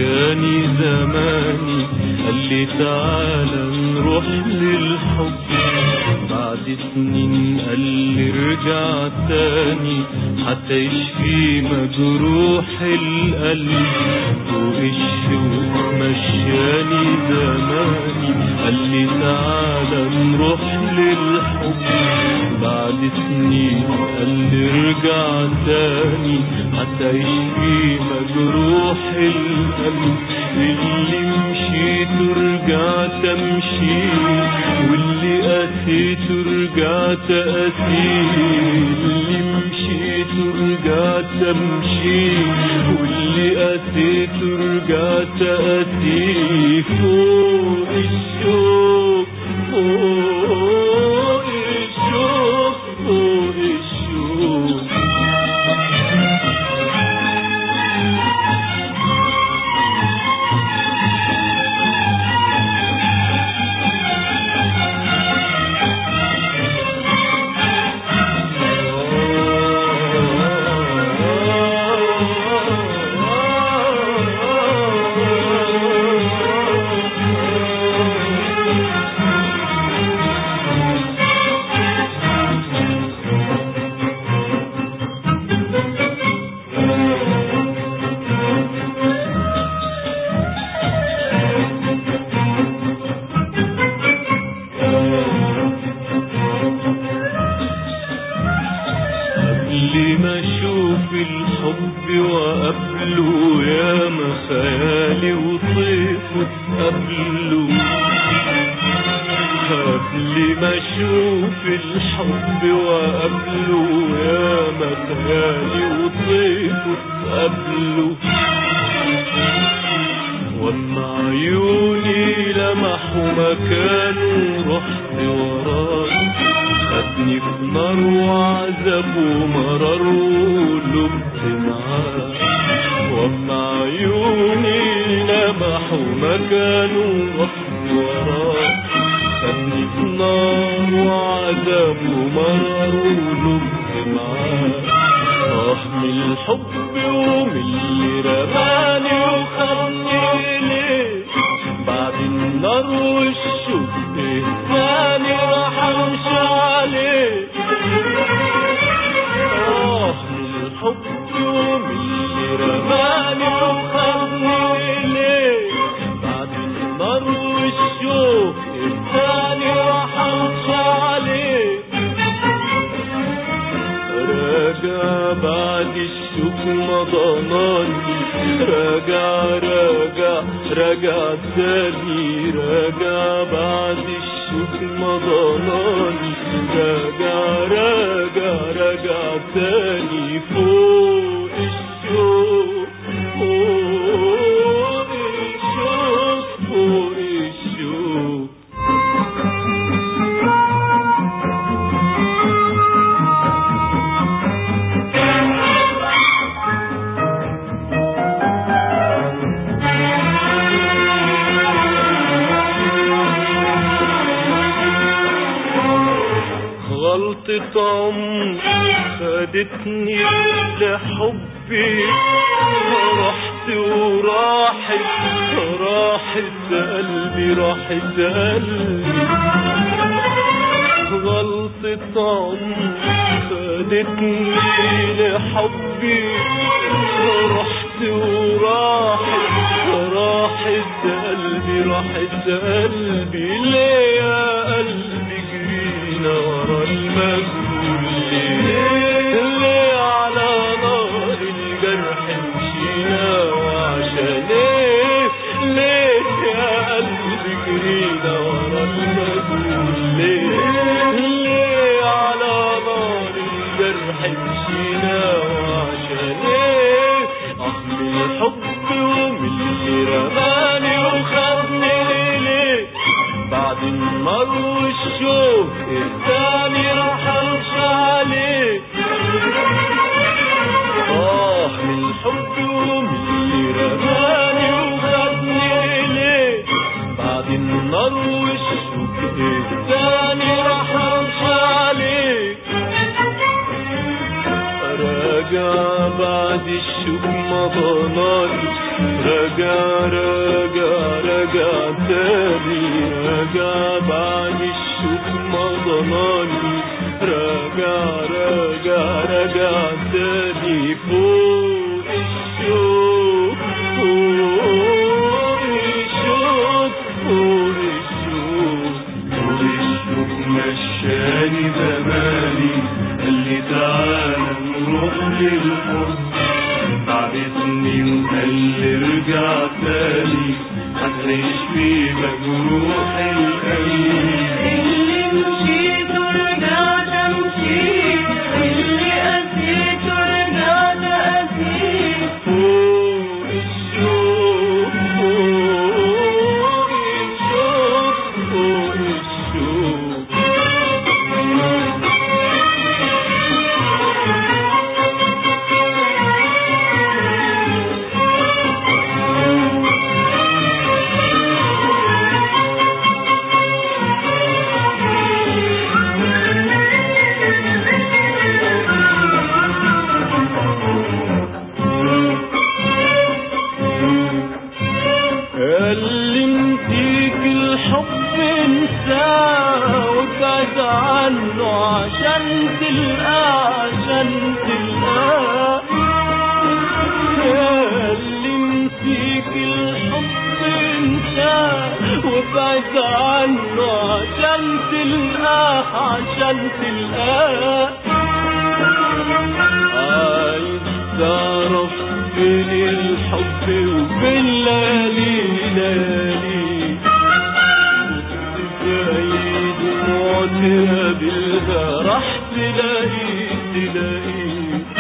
مشاني زماني قال لي تعالى نروح للحب بعد سنين قال لي ارجع تاني حتى يشفي مجروح القلب فوق الشوق مشاني زماني قال لي تعالى نروح للحب بعد سنين قال لي ارجع تاني حتى يشفي مجروح القلب اللي مشيت ورجعت امشي واللي قسيت ورجعت قسيت اللي مشيت ورجعت امشي واللي قسيت ورجعت قسيت فوق الشوق فوق الشوق فوق الشوق قبل ما اشوف الحب وقبله يا ما خيالي وطيفه قبله قبل ما اشوف الحب وقبله يا ما خيالي وطيفه قبله واما عيوني لمحوا مكانه رحت وراه خدني في نار وعذاب ومرار ولبت معاه واما عيوني لمحوا مكانه رحت وراه خدني في نار وعذاب ومرار ولبت معاه آه من الحب ومن اللي رماني وخدني ليه بعد النار والشوق تاني راح امشي عليه آه من الحب ومن اللي رماني وخدني ليه بعد النار والشوق التاني راح امشي عليه راجع بعد الشوك ما ضناني راجع راجع راجع تاني راجع بعد الشوك ما ضناني راجع راجع راجع تاني فوق الشوك فوق الشوك فوق الشوك غلطة عمر خدتني لحبي رحت وراحت راحت قلبي راحت قلبي غلطة عمر خدتني لحبي رحت وراحت راحت قلبي راحت قلبي ليه يا قلبي جرينا ورا المجهول ليه ليه على نار الجرح مشينا وعشان ايه ليه يا قلبي جرينا ورا المجهول ليه ليه على نار الجرح مشينا وعشان ايه اه من الحب ومن اللي رماني وخدني ليه بعد النار والشوق التاني راح امشي عليه اه من الحب ومن اللي رماني وخدني ليه بعد النار والشوق التاني راح امشي عليه راجع بعد الشوك مضاناني راجع راجع راجع تاني راجع بعد الشوك مضاناني راجع راجع راجع تاني فوق الشوك فوق الشوك فوق الشوك فوق الشوك مشاني زماني قال لي تعالى نروح للحب بعد سنين قال لي ارجع تاني هتعيش في مجروح القلب اللي مشيت ورجعت امشي اللي قسيت ورجعت قسيت فوق الشوك فوق الشوك فوق الشوك علمتيك الحب انساه وابعد عنه عشان تلقاه عشان تلقاه علمتيك الحب انساه وابعد عنه عشان تلقاه عشان تلقاه عايز تعرف بين الحب وبين ليالي ليالي بعيد معتها راح تلاقي تلاقي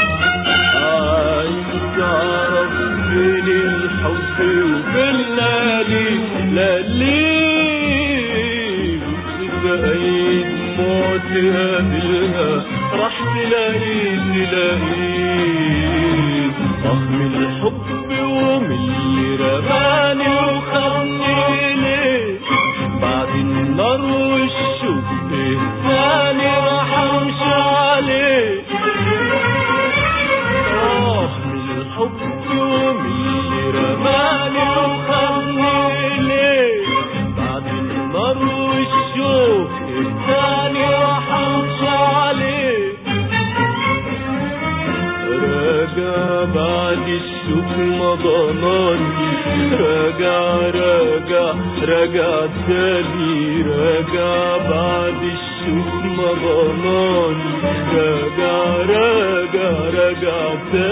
عايز تعرف بين الحب وبين ليالي ليالي بعيد معتها بالها راح تلاقي تلاقي طهم الحب ومن اللي رماني وخدني ليه بعد النار والشوق تاني راح امشي عليه آه من الحب ومن اللي رماني وخدني ليه بعد النار والشوق التاني راح امشي عليه راجع بعد الشوق مضاناني راجع راجع راجع تاني راجع بعد الشوق مضاناني راجع راجع راجع تاني